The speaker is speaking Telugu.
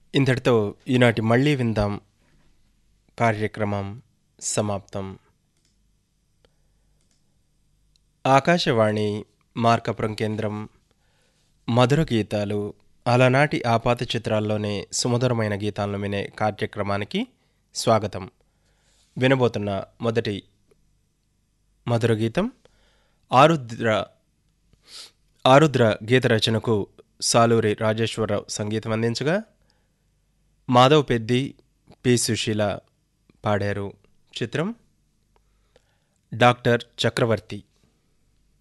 ఇంతటితో ఈనాటి మళ్ళీ విందాం కార్యక్రమం సమాప్తం ఆకాశవాణి మార్కపురం కేంద్రం మధుర గీతాలు అలనాటి ఆపాత చిత్రాల్లోనే సుమధురమైన గీతాలను వినే కార్యక్రమానికి స్వాగతం వినబోతున్న మొదటి మధుర గీతం ఆరుద్ర ఆరుద్ర గీత రచనకు సాలూరి రాజేశ్వరరావు సంగీతం అందించగా మాధవ్ పెద్ది పి సుశీల పాడారు చిత్రం డాక్టర్ చక్రవర్తి